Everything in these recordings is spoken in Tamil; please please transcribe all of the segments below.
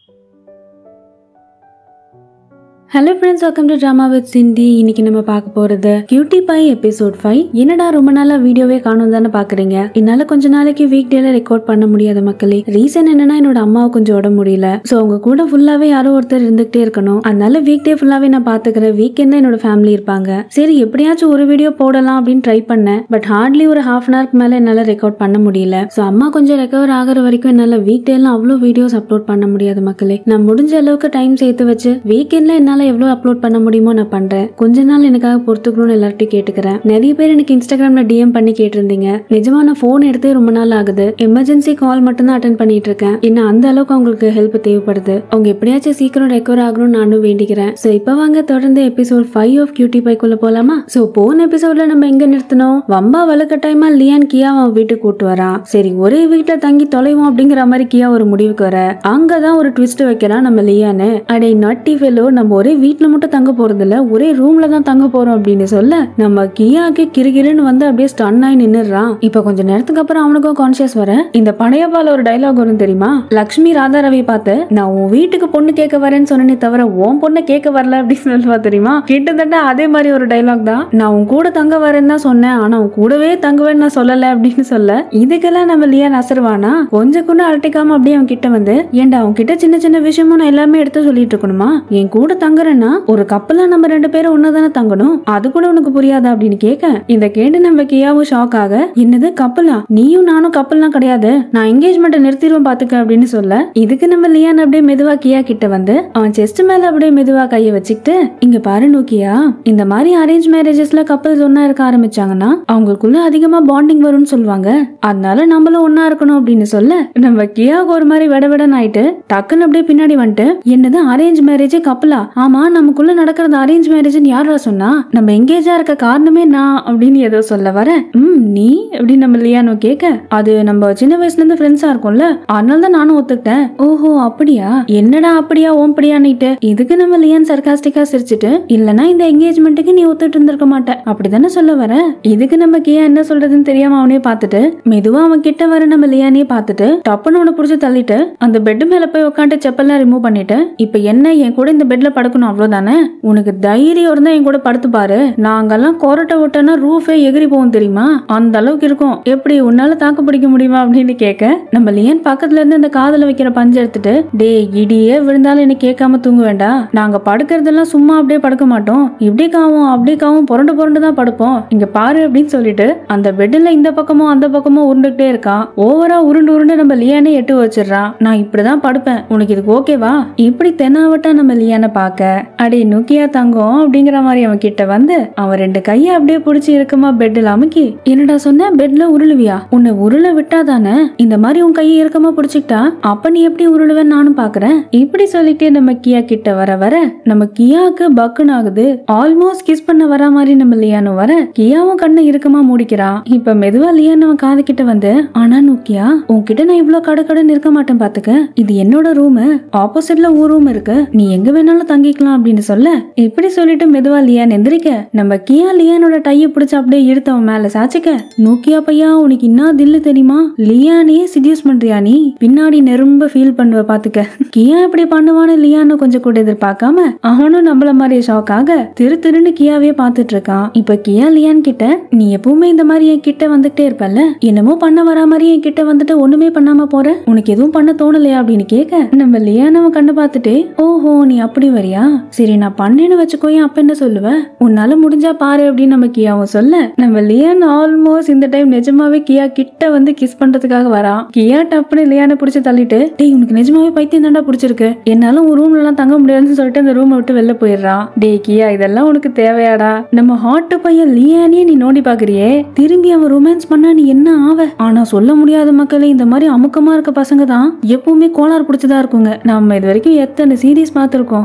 hello friends welcome to drama with Sindhi இன்னைக்கு நம்ம பார்க்க போறது கியூட்டி பை எபிசோட் ஃபைவ் என்னடா ரொம்ப நாளா வீடியோவே காணும் தானே பாக்குறீங்க என்னால கொஞ்ச நாளைக்கு வீக் டேல ரெக்கார்ட் பண்ண முடியாத மக்களே ரீசன் என்னன்னா என்னோட அம்மாவை கொஞ்சம் உடம்பு முடியல ஸோ அவங்க கூட ஃபுல்லாவே யாரோ ஒருத்தர் இருந்துகிட்டே இருக்கணும் அதனால வீக் டே ஃபுல்லாவே நான் பாத்துக்கிறேன் வீக்கெண்ட் தான் என்னோட ஃபேமிலி இருப்பாங்க சரி எப்படியாச்சும் ஒரு வீடியோ போடலாம் அப்படின்னு ட்ரை பண்ணேன் பட் ஹார்ட்லி ஒரு ஹாஃப் அன் ஹவருக்கு மேல என்னால ரெக்கார்ட் பண்ண முடியல ஸோ அம்மா கொஞ்சம் ரெக்கவர் ஆகிற வரைக்கும் என்னால வீக் டேலாம் அவ்வளோ வீடியோஸ் அப்லோட் பண்ண முடியாது மக்களே நான் முடிஞ்ச அளவுக்கு டைம் சேர்த்து வச்சு வீக்கெண்ட்ல என்னால எவ்வளவு அப்லோட் பண்ண முடியுமோ நான் பண்றேன் கொஞ்ச நாள் எனக்காக பொறுத்துக்கணும்னு எல்லார்ட்டையும் கேட்டுக்கிறேன் நிறைய பேர் எனக்கு இன்ஸ்டாகிராம்ல டிஎம் பண்ணி கேட்டிருந்தீங்க நிஜமா நான் போன் எடுத்தே ரொம்ப நாள் ஆகுது எமர்ஜென்சி கால் மட்டும் தான் அட்டன் பண்ணிட்டு இருக்கேன் இன்னும் அந்த அளவுக்கு அவங்களுக்கு ஹெல்ப் தேவைப்படுது அவங்க எப்படியாச்சும் சீக்கிரம் ரெக்கவர் ஆகணும்னு நானும் வேண்டிக்கிறேன் சோ இப்போ வாங்க தொடர்ந்து எபிசோட் ஃபைவ் ஆஃப் கியூட்டி பைக்குள்ள போலாமா சோ போன எபிசோட்ல நம்ம எங்க நிறுத்தணும் வம்பா வலுக்கட்டாயமா லியான் கியா அவன் வீட்டுக்கு கூட்டு வரான் சரி ஒரே வீட்டுல தங்கி தொலைவோம் அப்படிங்கிற மாதிரி கியா ஒரு முடிவுக்கு வர அங்கதான் ஒரு ட்விஸ்ட் வைக்கிறான் நம்ம லியானு அடே நட்டி ஃபெலோ நம்ம ஒரே வீட்ல மட்டும் தங்க போறது இல்ல ஒரே ரூம்ல தான் தங்க போறோம் அப்படின்னு சொல்ல நம்ம கியாக்கு கிருகிருன்னு வந்து அப்படியே ஸ்டன் ஆகி நின்னுறான் இப்ப கொஞ்ச நேரத்துக்கு அப்புறம் அவனுக்கும் கான்சியஸ் வர இந்த படையப்பால ஒரு டைலாக் வரும் தெரியுமா லக்ஷ்மி ராதாரவி பார்த்து நான் உன் வீட்டுக்கு பொண்ணு கேட்க வரேன்னு சொன்னனே தவிர உன் பொண்ணை கேட்க வரல அப்படின்னு சொல்லுவா தெரியுமா கிட்டத்தட்ட அதே மாதிரி ஒரு டைலாக் தான் நான் உன் கூட தங்க வரேன்னு தான் சொன்னேன் ஆனா உன் கூடவே தங்குவேன்னு நான் சொல்லல அப்படின்னு சொல்ல இதுக்கெல்லாம் நம்ம லியா நசருவானா கொஞ்சம் கூட அழட்டிக்காம அப்படியே அவன் கிட்ட வந்து ஏன்டா அவன் கிட்ட சின்ன சின்ன விஷயமும் நான் எல்லாமே எடுத்து சொல்லிட்டு இருக்கணுமா என் கூட தங்குறேன்னா ஒரு கப்பலா நம்ம ரெண்டு பேரும் ஒன்னதானே தங்கணும் அது கூட உனக்கு புரியாதா அப்படின்னு கேட்க இந்த கேட்டு நம்ம கியாவும் ஷாக் ஆக என்னது கப்பலா நீயும் நானும் கப்பல்லாம் கிடையாது நான் என்கேஜ்மெண்ட்டை நிறுத்திடுவேன் பாத்துக்க அப்படின்னு சொல்ல இதுக்கு நம்ம லியான் அப்படியே மெதுவா கியா கிட்ட வந்து அவன் செஸ்ட் மேல அப்படியே மெதுவா கைய வச்சுக்கிட்டு இங்க பாரு நோக்கியா இந்த மாதிரி அரேஞ்ச் மேரேஜஸ்ல கப்பல்ஸ் ஒன்னா இருக்க ஆரம்பிச்சாங்கன்னா அவங்களுக்குள்ள அதிகமா பாண்டிங் வரும்னு சொல்லுவாங்க அதனால நம்மளும் ஒன்னா இருக்கணும் அப்படின்னு சொல்ல நம்ம கியாவுக்கு ஒரு மாதிரி விட விடன்னு ஆயிட்டு டக்குன்னு அப்படியே பின்னாடி வந்துட்டு என்னது அரேஞ்ச் மேரேஜ் கப்பலா ஆமா நமக்குள்ள நடக்கிறது அரேஞ்ச் மேரேஜ்னு யாரா சொன்னா நம்ம எங்கேஜா இருக்க காரணமே நான் அப்படின்னு ஏதோ சொல்ல வர ம் நீ அப்படின்னு நம்ம லியானோ கேட்க அது நம்ம சின்ன வயசுல இருந்து ஃப்ரெண்ட்ஸா இருக்கும்ல அதனால தான் நானும் ஒத்துக்கிட்டேன் ஓஹோ அப்படியா என்னடா அப்படியா ஓம்படியான்னுட்டு இதுக்கு நம்ம லியான் சர்காஸ்டிக்கா சிரிச்சிட்டு இல்லனா இந்த என்கேஜ்மெண்ட்டுக்கு நீ ஒத்துட்டு இருந்திருக்க மாட்ட அப்படிதானே சொல்ல வர இதுக்கு நம்ம கியா என்ன சொல்றதுன்னு தெரியாம அவனே பார்த்துட்டு மெதுவா அவன் கிட்ட வர நம்ம லியானே பார்த்துட்டு டப்புன்னு அவனை புடிச்சு தள்ளிட்டு அந்த பெட் மேல போய் உட்காந்து செப்பல்லாம் ரிமூவ் பண்ணிட்டு இப்ப என்ன என் கூட இந்த பெட்ல படுக்கணும் அவ்வளவுதானே உனக்கு தைரியம் இருந்தா என் கூட படுத்து பாரு நாங்கெல்லாம் கொரட்டை விட்டோன்னா ரூஃபே எகிரி போகும் தெரியுமா அந்த அளவுக்கு இருக்கும் எப்படி உன்னால தாக்கு பிடிக்க முடியுமா அப்படின்னு கேட்க நம்ம லியன் பக்கத்துல இருந்து இந்த காதுல வைக்கிற பஞ்சு எடுத்துட்டு டே இடியே விழுந்தாலும் எனக்கு கேட்காம தூங்க வேண்டாம் நாங்க படுக்கிறதெல்லாம் சும்மா அப்படியே படுக்க மாட்டோம் இப்படி காவும் அப்படி காவும் புரண்டு புரண்டு தான் படுப்போம் இங்க பாரு அப்படின்னு சொல்லிட்டு அந்த பெட்ல இந்த பக்கமும் அந்த பக்கமும் உருண்டுகிட்டே இருக்கான் ஓவரா உருண்டு உருண்டு நம்ம லியானே எட்டு வச்சிடுறான் நான் இப்படிதான் படுப்பேன் உனக்கு இதுக்கு ஓகேவா இப்படி தென்னாவட்டா நம்ம லியானை பார்க்க அடே நுக்கியா தங்கம் அப்படிங்கிற மாதிரி அவன் கிட்ட வந்து அவன் ரெண்டு கையை அப்படியே பிடிச்சி இருக்குமா பெட்ல அமுக்கி என்னடா சொன்ன பெட்ல உருளுவியா உன்னை உருள விட்டாதானே இந்த மாதிரி உன் கையை இறுக்கமா பிடிச்சிக்கிட்டா அப்ப நீ எப்படி உருளுவேன்னு நானும் பாக்குறேன் இப்படி சொல்லிட்டே நம்ம கியா கிட்ட வர வர நம்ம கியாக்கு பக்குன்னு ஆகுது ஆல்மோஸ்ட் கிஸ் பண்ண வர மாதிரி நம்ம லியானும் வர கியாவும் கண்ணை இறுக்கமா மூடிக்கிறான் இப்ப மெதுவா லியான் அவன் காது கிட்ட வந்து ஆனா நோக்கியா உன்கிட்ட நான் இவ்வளவு கடகடன்னு இருக்க மாட்டேன் பாத்துக்க இது என்னோட ரூம் ஆப்போசிட்ல ஊர் ரூம் இருக்கு நீ எங்க வேணாலும் தங்கிக்கலாம் அப்படின்னு சொல்ல இப்படி சொல்லிட்டு மெதுவா லியான் எந்திரிக்க நம்ம கியா லியானோட டைய பிடிச்சு அப்படியே இழுத்து அவன் மேல சாச்சிக்க நோக்கியா பையா உனக்கு என்ன தில்லு தெரியுமா லியானையே சிடியூஸ் பண்றியா நீ பின்னாடி நெரும்ப ஃபீல் பண்ணுவ பாத்துக்க கியா இப்படி பண்ணுவான்னு லியானு கொஞ்சம் கூட எதிர்பார்க்காம அவனும் நம்மள மாதிரி ஷாக் ஆக திரு திருன்னு கியாவே பாத்துட்டு இருக்கான் இப்ப கியா லியான் கிட்ட நீ எப்பவுமே இந்த மாதிரி என் கிட்ட வந்துகிட்டே இருப்பல்ல என்னமோ பண்ண வரா மாதிரி என் கிட்ட வந்துட்டு ஒண்ணுமே பண்ணாம போற உனக்கு எதுவும் பண்ண தோணலையா அப்படின்னு கேட்க நம்ம லியான் அவன் கண்ணு பார்த்துட்டு ஓஹோ நீ அப்படி வரியா சரி நான் பண்ணேன்னு வச்சுக்கோயேன் அப்ப என்ன சொல்லுவ உன்னால முடிஞ்சா பாரு அப்படின்னு நம்ம கியாவும் சொல்ல நம்ம லியான் ஆல்மோஸ்ட் இந்த டைம் நிஜமாவே கியா கிட்ட வந்து கிஸ் பண்றதுக்காக வரான் கியா டப்புன்னு லியானை பிடிச்சு தள்ளிட்டு டேய் உனக்கு நிஜமாவே பைத்தியம் தாண்டா பிடிச்சிருக்கு என்னால ஒரு ரூம்ல எல்லாம் தங்க முடியாதுன்னு சொல்லிட்டு அந்த ரூமை விட்டு வெளில போயிடுறான் டேய் கியா இதெல்லாம் உனக்கு தேவையாடா நம்ம ஹாட்டு பையன் லியானே நீ நோண்டி பாக்குறியே திரும்பி அவன் ரொமான்ஸ் பண்ணா நீ என்ன ஆவ ஆனா சொல்ல முடியாத மக்களே இந்த மாதிரி அமுக்கமா இருக்க பசங்க தான் எப்பவுமே கோளாறு பிடிச்சதா இருக்குங்க நம்ம இது வரைக்கும் எத்தனை சீரீஸ் பார்த்திருக்கோம் இதுலயும்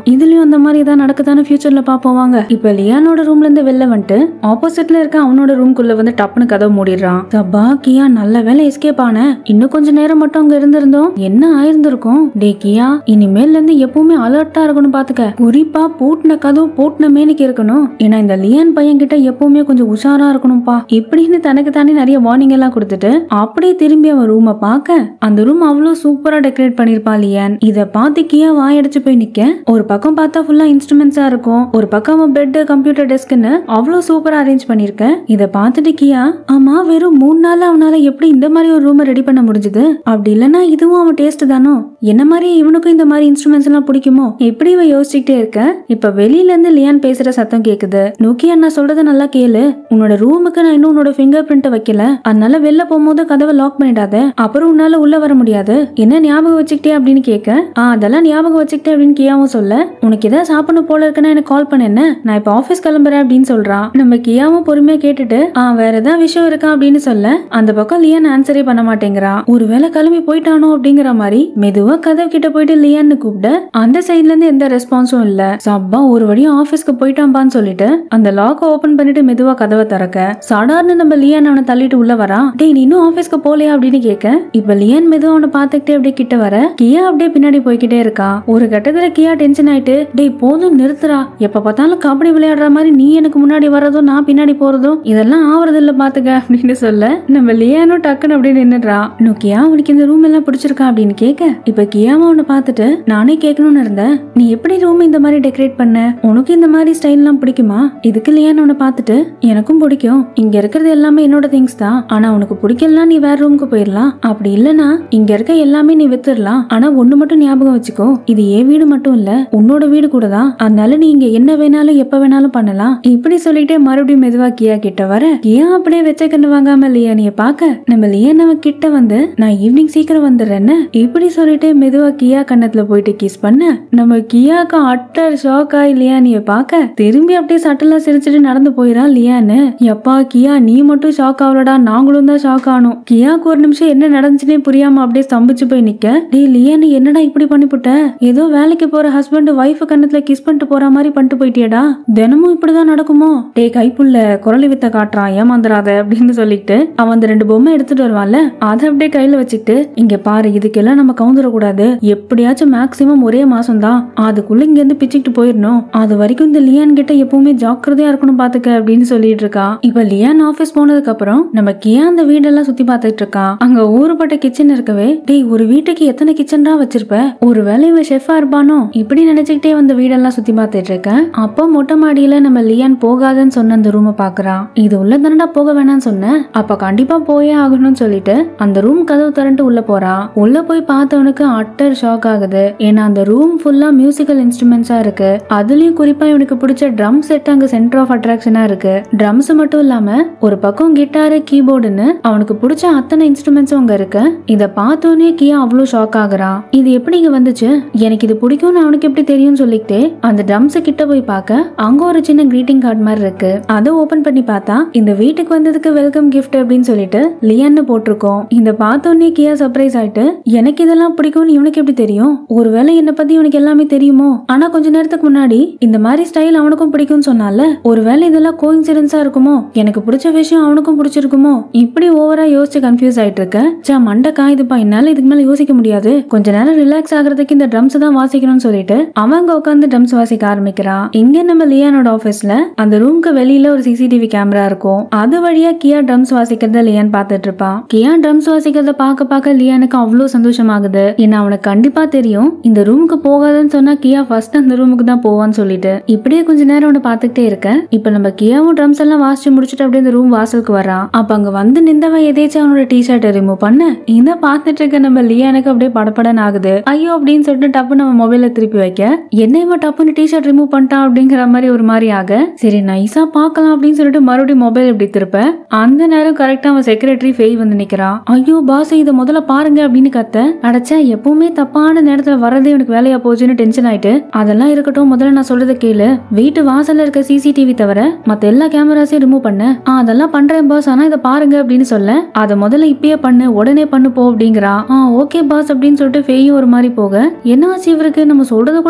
திரும்பியும் அந்த மாதிரி தான் நடக்குதான்னு ஃபியூச்சர்ல பாப்போவாங்க இப்ப லியானோட ரூம்ல இருந்து வெளில வந்துட்டு ஆப்போசிட்ல இருக்க அவனோட ரூம்குள்ள வந்து டப்புன்னு கதவு மூடிடுறான் சபா கியா நல்ல வேலை எஸ்கேப் ஆன இன்னும் கொஞ்ச நேரம் மட்டும் அங்க இருந்திருந்தோம் என்ன ஆயிருந்திருக்கும் டே கியா இனிமேல்ல இருந்து எப்பவுமே அலர்ட்டா இருக்கணும் பாத்துக்க குறிப்பா பூட்டின கதவு பூட்டின மேனிக்கு இருக்கணும் ஏன்னா இந்த லியான் பையன் கிட்ட எப்பவுமே கொஞ்சம் உஷாரா இருக்கணும்ப்பா இப்படின்னு தனக்கு தானே நிறைய வார்னிங் எல்லாம் கொடுத்துட்டு அப்படியே திரும்பி அவன் ரூமை பார்க்க அந்த ரூம் அவ்வளவு சூப்பரா டெக்கரேட் பண்ணிருப்பா லியான் இத பார்த்து கியா வாயடிச்சு போய் நிக்க ஒரு பக்கம் பார்த்தா ஃபுல்லா இன்ஸ்ட்ருமெண்ட்ஸா இருக்கும் ஒரு பக்கம் அவன் பெட் கம்ப்யூட்டர் டெஸ்க்னு அவ்வளவு சூப்பரா அரேஞ்ச் பண்ணிருக்க இத பார்த்துட்டு கியா ஆமா வெறும் மூணு நாள் அவனால எப்படி இந்த மாதிரி ஒரு ரூமை ரெடி பண்ண முடிஞ்சது அப்படி இல்லைன்னா இதுவும் அவன் டேஸ்ட் தானோ என்ன மாதிரி இவனுக்கும் இந்த மாதிரி இன்ஸ்ட்ருமெண்ட்ஸ் எல்லாம் பிடிக்குமோ எப்படி இவன் யோசிச்சுக்கிட்டே இருக்க இப்ப வெளியில இருந்து லியான் பேசுற சத்தம் கேக்குது நோக்கியா நான் சொல்றத நல்லா கேளு உன்னோட ரூமுக்கு நான் இன்னும் உன்னோட ஃபிங்கர் பிரிண்ட் வைக்கல அதனால வெளில போகும்போது கதவை லாக் பண்ணிடாத அப்புறம் உன்னால உள்ள வர முடியாது என்ன ஞாபகம் வச்சுக்கிட்டே அப்படின்னு கேட்க ஆ அதெல்லாம் ஞாபகம் வச்சுக்கிட்டே அப்படின்னு கியாவும் சொல்ல உனக்கு ஏதாவது சாப்பிடணும் போல இருக்குன்னா எனக்கு கால் பண்ண என்ன நான் இப்ப ஆபீஸ் கிளம்புறேன் அப்படின்னு சொல்றான் நம்ம கியாவும் பொறுமையா கேட்டுட்டு ஆ வேற ஏதாவது விஷயம் இருக்கா அப்படின்னு சொல்ல அந்த பக்கம் லியான் ஆன்சரே பண்ண மாட்டேங்கிறான் ஒருவேளை கிளம்பி போயிட்டானோ அப்படிங்கிற மாதிரி மெதுவா கதவு கிட்ட போயிட்டு லியான்னு கூப்பிட அந்த சைட்ல இருந்து எந்த ரெஸ்பான்ஸும் இல்ல சப்பா ஒரு வழியும் ஆபீஸ்க்கு போயிட்டான்பான்னு சொல்லிட்டு அந்த லாக் ஓபன் பண்ணிட்டு மெதுவா கதவை திறக்க சாடார்னு நம்ம லியான் அவனை தள்ளிட்டு உள்ள வரான் டேய் நீ இன்னும் ஆபீஸ்க்கு போலையா அப்படின்னு கேட்க இப்ப லியான் மெதுவா அவனை பாத்துக்கிட்டே அப்படியே கிட்ட வர கியா அப்படியே பின்னாடி போய்கிட்டே இருக்கா ஒரு கட்டத்துல கியா டென்ஷன் ஆயிட்டு டேய் போதும் நிறுத்துறா எப்ப பார்த்தாலும் கபடி விளையாடுற மாதிரி நீ எனக்கு முன்னாடி வர்றதும் நான் பின்னாடி போறதும் இதெல்லாம் ஆவறது இல்ல பாத்துக்க அப்படின்னு சொல்ல நம்ம லியானும் டக்குன்னு அப்படியே நின்னுடுறா இன்னும் கியா உனக்கு இந்த ரூம் எல்லாம் பிடிச்சிருக்கா அப்படின்னு கேட்க இப்ப கியாவும் அவனை பார்த்துட்டு நானே கேட்கணும்னு இருந்தேன் நீ எப்படி ரூம் இந்த மாதிரி டெக்கரேட் பண்ண உனக்கு இந்த மாதிரி ஸ்டைல்லாம் பிடிக்குமா இதுக்கு லியான் உன்னை பார்த்துட்டு எனக்கும் பிடிக்கும் இங்க இருக்கிறது எல்லாமே என்னோட திங்ஸ் தான் ஆனா உனக்கு பிடிக்கலனா நீ வேற ரூமுக்கு போயிடலாம் அப்படி இல்லனா இங்க இருக்க எல்லாமே நீ வித்துடலாம் ஆனா ஒண்ணு மட்டும் ஞாபகம் வச்சுக்கோ இது என் வீடு மட்டும் இல்ல உன்னோட வீடு கூட தான் அதனால நீ இங்க என்ன வேணாலும் எப்ப வேணாலும் பண்ணலாம் இப்படி சொல்லிட்டே மறுபடியும் மெதுவா கியா கிட்ட வர கியா அப்படியே வெச்ச கண்ணு வாங்காம லியானிய பாக்க நம்ம லியானவ கிட்ட வந்து நான் ஈவினிங் சீக்கிரம் வந்துடுறேன்னு இப்படி சொல்லிட்டு மெதுவா கியா கண்ணத்துல போயிட்டு கிஸ் பண்ண நம்ம கியாக்கு அட்டர் ஷாக் ஆகி லியானிய பாக்க திரும்பி அப்படியே சட்டலா சிரிச்சுட்டு நடந்து போயிடான் லியான்னு எப்பா கியா நீ மட்டும் ஷாக் ஆகலடா நாங்களும் தான் ஷாக் ஆனோம் கியாக்கு ஒரு நிமிஷம் என்ன நடந்துச்சுனே புரியாம அப்படியே ஸ்தம்பிச்சு போய் நிக்க டேய் லியானு என்னடா இப்படி பண்ணிப்புட்ட ஏதோ வேலைக்கு போற ஹஸ்பண்ட் ஒய்ஃப் கண்ணத்துல கிஸ் பண்ணிட்டு போற மாதிரி பண்ணிட்டு போயிட்டியடா தினமும் இப்படிதான் நடக்குமோ டேய் கைப்புள்ள குரலி வித்த காட்டுறான் ஏமாந்துராத அப்படின்னு சொல்லிட்டு அவன் அந்த ரெண்டு பொம்மை எடுத்துட்டு வருவான்ல அதை அப்படியே கையில வச்சுக்கிட்டு இங்க பாரு இதுக்கெல்லாம் நம்ம கவுந்துடக்கூடாது எப்படியாச்சும் மேக்சிமம் ஒரே மாசம் தான் அதுக்குள்ள இங்க இருந்து பிச்சுக்கிட்டு போயிடணும் அது வரைக்கும் இந்த லியான் கிட்ட எப்பவுமே ஜாக்கிரதையா இருக்கணும் பாத்துக்க அப்படின்னு சொல்லிட்டு இருக்கா இப்ப லியான் ஆபீஸ் போனதுக்கு அப்புறம் நம்ம கியா அந்த வீடெல்லாம் சுத்தி பார்த்துட்டு இருக்கான் அங்க ஊறுபட்ட கிச்சன் இருக்கவே டேய் ஒரு வீட்டுக்கு எத்தனை கிச்சன் தான் வச்சிருப்ப ஒருவேளை இவன் ஷெஃபா இருப்பானோ இப்படி நினைச்சுக்கிட்டே வந்து வீடெல்லாம் சுத்தி பார்த்துட்டு இருக்கேன் அப்போ மொட்டை மாடியில நம்ம லியான் போகாதன்னு சொன்ன அந்த ரூமை பாக்குறான் இது உள்ள தானடா போக வேணாம்னு சொன்னேன் அப்ப கண்டிப்பா போயே ஆகணும்னு சொல்லிட்டு அந்த ரூம் கதவு திறந்து உள்ள போறான் உள்ள போய் பார்த்தவனுக்கு அட்டர் ஷாக் ஆகுது ஏன்னா அந்த ரூம் ஃபுல்லா மியூசிக்கல் இன்ஸ்ட்ருமெண்ட்ஸா இருக்கு அதுலயும் குறிப்பா இவனுக்கு பிடிச்ச ட்ரம் செட் அங்க சென்டர் ஆஃப் அட்ராக்ஷனா இருக்கு ட்ரம்ஸ் மட்டும் இல்லாம ஒரு பக்கம் கிட்டாரு கீபோர்டுன்னு அவனுக்கு பிடிச்ச அத்தனை இன்ஸ்ட்ருமெண்ட்ஸும் அங்க இருக்கு இத பார்த்தோன்னே கியா அவ்வளவு ஷாக் ஆகுறான் இது எப்படி இங்க வந்துச்சு எனக்கு இது பிடிக்கும்னு அவனுக்கு எப்படி தெரியும்னு சொல்லிக்கிட்டே அந்த ட்ரம்ஸ் கிட்ட போய் பார்க்க அங்க ஒரு சின்ன கிரீட்டிங் கார்டு மாதிரி இருக்கு அதை ஓபன் பண்ணி பார்த்தா இந்த வீட்டுக்கு வந்ததுக்கு வெல்கம் gift அப்படின்னு சொல்லிட்டு லியான்னு போட்டிருக்கோம் இந்த பார்த்தோன்னே கியா சர்ப்ரைஸ் ஆயிட்டு எனக்கு இதெல்லாம் பிடிக்கும்னு இவனுக்கு எப்படி தெரியும் ஒருவேளை என்னை பத்தி இவனுக்கு எல்லாமே தெரியுமோ ஆனா கொஞ்ச நேரத்துக்கு முன்னாடி இந்த மாதிரி ஸ்டைல் அவனுக்கும் பிடிக்கும்னு சொன்னால ஒருவேளை இதெல்லாம் கோயின்சிடன்ஸா இருக்குமோ எனக்கு பிடிச்ச விஷயம் அவனுக்கும் பிடிச்சிருக்குமோ இப்படி ஓவரா யோசிச்சு கன்ஃபியூஸ் ஆயிட்டு இருக்க சா மண்டை காயுதுப்பா என்னால இதுக்கு மேல யோசிக்க முடியாது கொஞ்ச நேரம் ரிலாக்ஸ் ஆகுறதுக்கு இந்த ட்ரம்ஸ் தான் வாசிக்கணும்னு சொல்லிட்டு அவங்க உட்காந்து ட்ரம்ஸ் வாசிக்க ஆரம்பிக்கிறான் இங்க நம்ம லியானோட ஆபீஸ்ல அந்த ரூம்க்கு வெளியில ஒரு சிசிடிவி கேமரா இருக்கும் அது வழியா கியா ட்ரம்ஸ் வாசிக்கிறத லியான் பார்த்துட்டு இருப்பான் கியா ட்ரம்ஸ் வாசிக்கிறத பார்க்க பார்க்க லியானுக்கு அவ்வளவு சந்தோஷமாகுது ஏன்னா அவனுக்கு கண்டிப்பா தெரியும் இந்த ரூமுக்கு போகாதன்னு சொன்னா கியா ஃபர்ஸ்ட் அந்த ரூமுக்கு தான் போவான்னு சொல்லிட்டு இப்படியே கொஞ்ச நேரம் அவனை பார்த்துக்கிட்டே இருக்க இப்ப நம்ம கியாவும் ட்ரம்ஸ் எல்லாம் வாசிச்சு முடிச்சுட்டு அப்படியே அந்த ரூம் வாசலுக்கு வரான் அப்ப அங்க வந்து நின்றவன் எதேச்சும் அவனோட டிஷர்ட்டை ரிமூவ் பண்ண இதை பார்த்துட்டு இருக்க நம்ம லியானுக்கு அப்படியே படபடன்னு ஆகுது ஐயோ அப்படின்னு சொல்லிட்டு டப்பு நம்ம மொபைல திருப்பி வைக்க என்ன இவன் டப்புன்னு டிஷர்ட் ரிமூவ் பண்ணிட்டான் அப்படிங்கிற மாதிரி ஒரு மாதிரி ஆக சரி நைஸா பார்க்கலாம் அப்படின்னு சொல்லிட்டு மறுபடியும் மொபைல் இப்படி திருப்ப அந்த நேரம் கரெக்டா அவன் செக்ரட்டரி ஃபெய் வந்து நிக்கிறான் ஐயோ பாஸ் இதை முதல்ல பாருங்க அப்படின்னு கத்த அடைச்சா எப்பவுமே தப்பான நேரத்துல வரதே எனக்கு வேலையா போச்சுன்னு டென்ஷன் ஆயிட்டு அதெல்லாம் இருக்கட்டும் முதல்ல நான் சொல்றதை கேளு வீட்டு வாசல்ல இருக்க சிசிடிவி தவிர மத்த எல்லா கேமராஸையும் ரிமூவ் பண்ண ஆ அதெல்லாம் பண்றேன் பாஸ் ஆனா இதை பாருங்க அப்படின்னு சொல்ல அதை முதல்ல இப்பயே பண்ணு உடனே பண்ணு போ அப்படிங்கிறான் ஆ ஓகே பாஸ் அப்படின்னு சொல்லிட்டு ஃபேயும் ஒரு மாதிரி போக என்ன ஆச்சு இவருக்கு நம்ம சொல்றத கூட கேட்காம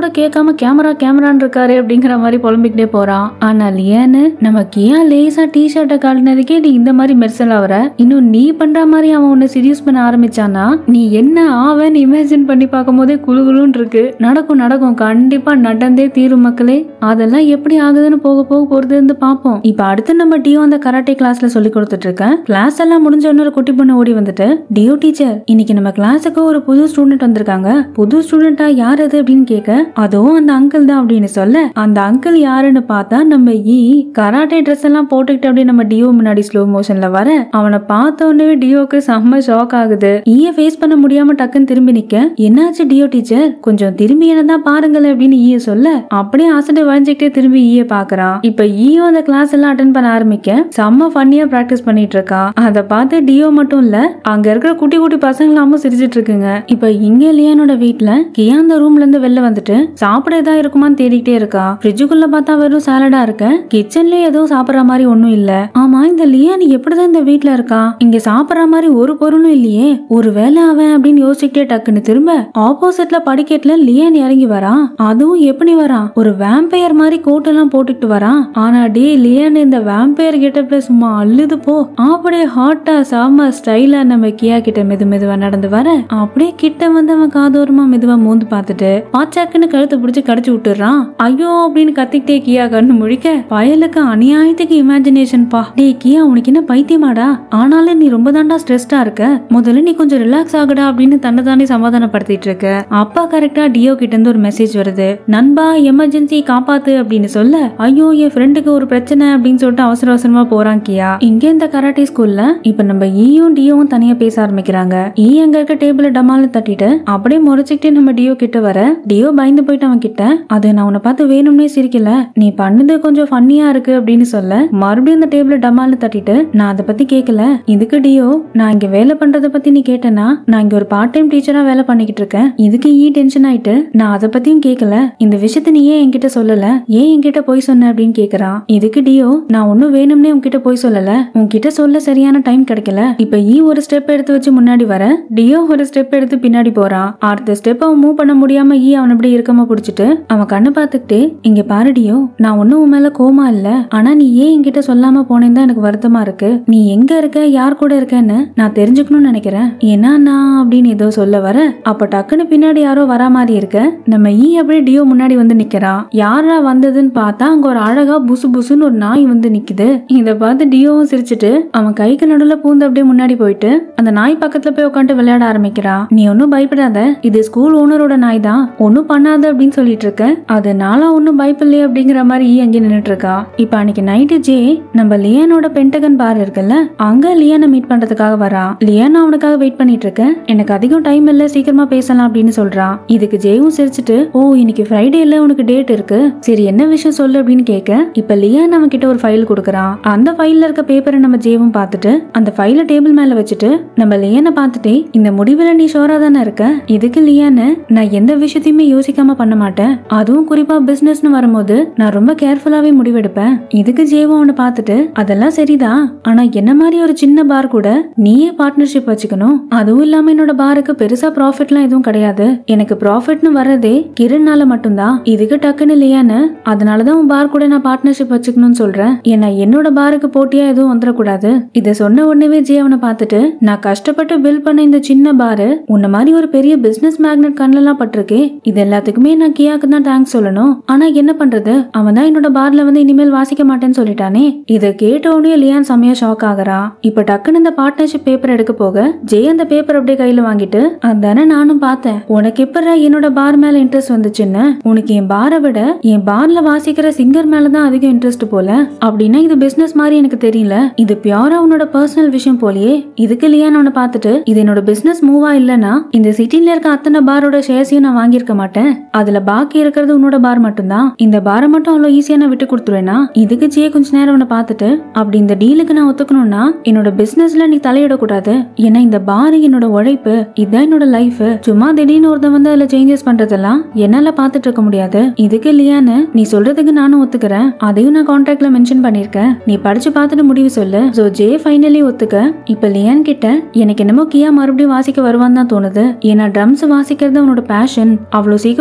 பார்க்காம கேமரா கேமரான்னு இருக்காரு அப்படிங்கிற மாதிரி புலம்பிக்கிட்டே போறான் ஆனா லியானு நம்ம கியா லேசா டி ஷர்ட்டை காட்டினதுக்கே நீ இந்த மாதிரி மெர்சல் ஆவற இன்னும் நீ பண்ற மாதிரி அவன் உன்னை சீரியஸ் பண்ண ஆரம்பிச்சானா நீ என்ன ஆவன்னு இமேஜின் பண்ணி பார்க்கும் போதே குழுகுலுன்னு இருக்கு நடக்கும் நடக்கும் கண்டிப்பா நடந்தே தீரும் மக்களே அதெல்லாம் எப்படி ஆகுதுன்னு போக போக பொறுத்து இருந்து பார்ப்போம் இப்ப அடுத்து நம்ம டியோ அந்த கராட்டே கிளாஸ்ல சொல்லி கொடுத்துட்டு இருக்கேன் கிளாஸ் எல்லாம் முடிஞ்ச உடனே ஒரு குட்டி பொண்ணு ஓடி வந்துட்டு டியோ டீச்சர் இன்னைக்கு நம்ம கிளாஸுக்கு ஒரு புது ஸ்டூடெண்ட் வந்திருக்காங்க புது ஸ்டூடெண்டா யார் அது அப்படின்னு கேட்க அதுவும் அந்த அங்கிள் தான் அப்படின்னு சொல்ல அந்த அங்கிள் யாருன்னு பார்த்தா நம்ம ஈ கராட்டே ட்ரெஸ் எல்லாம் போட்டுக்கிட்டு அப்படியே நம்ம டியோ முன்னாடி ஸ்லோ மோஷன்ல வர அவனை பார்த்த உடனே டியோக்கு செம்ம ஷாக் ஆகுது ஈய ஃபேஸ் பண்ண முடியாம டக்குன்னு திரும்பி நிக்க என்னாச்சு டியோ டீச்சர் கொஞ்சம் திரும்பி என்னதான் பாருங்களேன் அப்படின்னு ஈய சொல்ல அப்படியே அசடு வளைஞ்சுக்கிட்டே திரும்பி ஈய பாக்குறான் இப்ப ஈயும் அந்த கிளாஸ் எல்லாம் அட்டன் பண்ண ஆரம்பிக்க செம்ம ஃபன்னியா பிராக்டிஸ் பண்ணிட்டு இருக்கான் அதை பார்த்து டியோ மட்டும் இல்ல அங்க இருக்கிற குட்டி குட்டி பசங்களாமும் சிரிச்சிட்டு இருக்குங்க இப்ப இங்க லியானோட வீட்ல கியா அந்த ரூம்ல இருந்து வெளில வந்துட்டு சாப்பிட ஏதா இருக்குமான்னு தேடிக்கிட்டே இருக்கா ஃப்ரிட்ஜுக்குள்ள பார்த்தா வெறும் சாலடா இருக்க கிச்சன்லயே ஏதோ சாப்பிடுற மாதிரி ஒண்ணும் இல்ல ஆமா இந்த லியான் எப்படிதான் இந்த வீட்ல இருக்கா இங்க சாப்பிடுற மாதிரி ஒரு பொருளும் இல்லையே ஒருவேளை அவன் அப்படின்னு யோசிச்சுக்கிட்டே டக்குன்னு திரும்ப ஆப்போசிட்ல படிக்கட்டுல லியான் இறங்கி வரான் அதுவும் எப்படி வரான் ஒரு வேம்பையர் மாதிரி கோட் எல்லாம் போட்டுக்கிட்டு வரான் ஆனா டே லியான் இந்த வேம்பையர் கெட்டப்ல சும்மா அள்ளுது போ அப்படியே ஹாட்டா செம்ம ஸ்டைலா நம்ம கியா கிட்ட மெது மெதுவா நடந்து வர அப்படியே கிட்ட வந்து அவன் காதோரமா மெதுவா மோந்து பார்த்துட்டு பாச்சாக்குன்னு கழுத்தை பிடிச்சு கடிச்சு விட்டுறான் ஐயோ அப்படின்னு கத்திக்கிட்டே கியா கண்ணு முழிக்க பயலுக்கு அநியாயத்துக்கு இமேஜினேஷன் பா டே கியா உனக்கு என்ன பைத்தியமாடா ஆனாலும் நீ ரொம்ப தாண்டா ஸ்ட்ரெஸ்டா இருக்க முதல்ல நீ கொஞ்சம் ரிலாக்ஸ் ஆகுடா அப்படின்னு தன்னை தானே சமாதானப்படுத்திட்டு இருக்க அப்பா கரெக்டா டியோ கிட்ட இருந்து ஒரு மெசேஜ் வருது நண்பா எமர்ஜென்சி காப்பாத்து அப்படின்னு சொல்ல ஐயோ என் ஃப்ரெண்டுக்கு ஒரு பிரச்சனை அப்படின்னு சொல்லிட்டு அவசர அவசரமா போறான் கியா இங்க இந்த கராட்டே ஸ்கூல்ல இப்ப நம்ம ஈயும் டியோவும் தனியா பேச ஆரம்பிக்கிறாங்க ஈ அங்க இருக்க டேபிள டமால தட்டிட்டு அப்படியே முறைச்சுக்கிட்டே நம்ம டியோ கிட்ட வர டியோ பயந்து போயிட்டு அவன் கிட்ட அது நான் உன்னை பார்த்து வேணும்னே சிரிக்கல நீ பண்ணது கொஞ்சம் ஃபன்னியா இருக்கு அப்படின்னு சொல்ல மறுபடியும் அந்த டேபிள டமால தட்டிட்டு நான் அதை பத்தி கேட்கல இதுக்கு டியோ நான் இங்க வேலை பண்றத பத்தி நீ கேட்டனா நான் இங்க ஒரு பார்ட் டைம் டீச்சரா வேலை பண்ணிக்கிட்டு இருக்கேன் இதுக்கு ஈ டென்ஷன் ஆயிட்டு நான் அதை பத்தியும் கேட்கல இந்த விஷயத்த நீ ஏன் என்கிட்ட சொல்லல ஏன் என்கிட்ட போய் சொன்ன அப்படின்னு கேக்குறான் இதுக்கு டியோ நான் ஒன்னும் வேணும்னே உன்கிட்ட போய் சொல்லல உன்கிட்ட சொல்ல சரியான டைம் கிடைக்கல இப்ப ஈ ஒரு ஸ்டெப் எடுத்து வச்சு முன்னாடி வர டியோ ஒரு ஸ்டெப் எடுத்து பின்னாடி போறான் அடுத்த ஸ்டெப் அவன் மூவ் பண்ண முடியாம ஈ அவன் அப்படியே இருக்கமா புடிச்சிட்டு அவன் கண்ணை பார்த்துக்கிட்டே இங்க பாரு டியோ நான் ஒன்னும் உன் மேல கோமா இல்ல ஆனா நீ ஏன் என்கிட்ட சொல்லாம போனேன்னு தான் எனக்கு வருத்தமா இருக்கு நீ எங்க இருக்க யார் கூட இருக்கேன்னு நான் தெரிஞ்சுக்கணும்னு நினைக்கிறேன் ஏன்னா நான் அப்படின்னு ஏதோ சொல்ல வர அப்ப டக்குன்னு பின்னாடி யாரோ வரா மாதிரி இருக்க நம்ம ஈ அப்படியே டியோ முன்னாடி வந்து நிக்கிறான் யாரா வந்ததுன்னு பார்த்தா அங்க ஒரு அழகா புசு புசுன்னு ஒரு நாய் வந்து நிக்குது இத பார்த்து டியோவும் சிரிச்சிட்டு அவன் கைக்கு நடுவுல பூந்து அப்படியே முன்னாடி போயிட்டு அந்த நாய் பக்கத்துல போய் உட்காந்து விளையாட ஆரம்பிக்கிறான் நீ ஒன்னும் பயப்படாத இது ஸ்கூல் ஓனரோட நாய் தான் ஒன்னும் பண்ணாத அப்படின்னு சொல்லிட்டு இருக்க அதனால ஒன்னும் பயப்பில்லையே அப்படிங்கிற மாதிரி ஈ அங்கே நின்னுட்டு இருக்கா இப்ப அன்னைக்கு நைட்டு ஜே நம்ம லியானோட பென்டகன் பார் இருக்குல்ல அங்க லியானை மீட் பண்றதுக்காக வரா லியானா அவனுக்காக வெயிட் பண்ணிட்டு இருக்க எனக்கு அதிகம் டைம் இல்ல சீக்கிரமா பேசலாம் அப்படின்னு சொல்றான் இதுக்கு ஜேவும் சிரிச்சிட்டு ஓ இன்னைக்கு ஃப்ரைடேல உனக்கு டேட் இருக்கு சரி என்ன விஷயம் சொல்லு அப்படின்னு கேட்க இப்ப லியான் அவன் கிட்ட ஒரு ஃபைல் கொடுக்கறான் அந்த ஃபைல்ல இருக்க பேப்பரை நம்ம ஜேவும் பார்த்துட்டு அந்த ஃபைல டேபிள் மேல வச்சுட்டு நம்ம லியானை பார்த்துட்டே இந்த முடிவுல நீ ஷோரா தானே இருக்க இதுக்கு லியானு நான் எந்த விஷயத்தையுமே யோசிக்காம பண்ண மாட்டேன் அதுவும் குறிப்பா பிசினஸ்னு வரும்போது நான் ரொம்ப கேர்ஃபுல்லாவே முடிவெடுப்பேன் இதுக்கு ஜேவும் அவனை பார்த்துட்டு அதெல்லாம் சரிதான் ஆனா என்ன மாதிரி ஒரு சின்ன பார் கூட நீயே பார்ட்னர்ஷிப் வச்சுக்கணும் அதுவும் இல்லாம என்னோட பாருக்கு பெருசா ப்ராஃபிட்லாம் எதுவும் கிடையாது எனக்கு ப்ராஃபிட்னு வர்றதே கிரண்னால மட்டும்தான் இதுக்கு டக்குன்னு இல்லையான்னு அதனாலதான் உன் பார் கூட நான் பார்ட்னர்ஷிப் வச்சுக்கணும்னு சொல்றேன் ஏன்னா என்னோட பாருக்கு போட்டியா எதுவும் வந்துடக்கூடாது இதை சொன்ன உடனே ஜே அவனை பார்த்துட்டு நான் கஷ்டப்பட்டு பில் பண்ண இந்த சின்ன பாரு உன்ன மாதிரி ஒரு பெரிய பிசினஸ் மேக்னெட் கண்ணுலாம் பட்டிருக்கே இது எல்லாத்துக்குமே நான் கியாக்கு தான் தேங்க்ஸ் சொல்லணும் ஆனா என்ன பண்றது அவன் தான் என்னோட பார்ல வந்து இனிமேல் வாசிக்க மாட்டேன்னு சொல்லிட்டானே இதை கேட்ட உடனே லியான் செமையா ஷாக் ஆகுறா இப்ப டக்குன்னு இந்த பார்ட்னர்ஷிப் பேப்பர் எடுக்க போக ஜெய் அந்த பேப்பர் அப்படியே கையில வாங்கிட்டு அதானே நானும் பார்த்தேன் உனக்கு எப்படா என்னோட பார் மேல இன்ட்ரெஸ்ட் வந்துச்சுன்னு உனக்கு என் பாரை விட என் பார்ல வாசிக்கிற சிங்கர் மேலதான் அதிகம் இன்ட்ரெஸ்ட் போல அப்படின்னா இது பிசினஸ் மாதிரி எனக்கு தெரியல இது பியூரா உன்னோட பர்சனல் விஷயம் போலயே இதுக்கு லியான் அவனை பார்த்துட்டு இது என்னோட பிசினஸ் மூவா இல்லனா இந்த சிட்டில இருக்க அத்தனை பாரோட ஷேர்ஸையும் நான் வாங்கியிருக்க மாட்டேன் அதுல பாக்கி இருக்கிறது உன்னோட பார் மட்டும்தான் இந்த பாரை மட்டும் அவ்வளவு ஈஸியா நான் விட்டு கொடுத்துருவேனா இதுக்கு ஜே கொஞ்ச நேரம் அவனை பார்த்துட்டு அப்படி இந்த டீலுக்கு நான் ஒத்துக்கணும்னா என்னோட பிசினஸ்ல நீ தலையிடக்கூடாது ஏன்னா இந்த பார் என்னோட உழைப்பு இதான் என்னோட லைஃப் சும்மா திடீர்னு ஒருத்தன் வந்து அதுல சேஞ்சஸ் பண்றதெல்லாம் என்னால பார்த்துட்டு இருக்க முடியாது இதுக்கு இல்லையான்னு நீ சொல்றதுக்கு நானும் ஒத்துக்கிறேன் அதையும் நான் கான்ட்ராக்ட்ல மென்ஷன் பண்ணிருக்கேன் நீ படிச்சு பார்த்துட்டு முடிவு சொல்லு சோ ஜே ஃபைனலி ஒத்துக்க இப்ப லியான் கிட்ட எனக்கு என்னமோ கியா மறுபடியும் வாசிக்க வருவான்னு தான் தோணுது ஏன்னா ட்ரம்ஸ் வாசிக்கிறது அவனோட பேஷன் அவ்வளவு சீக்கிரம் அதை விட்டுற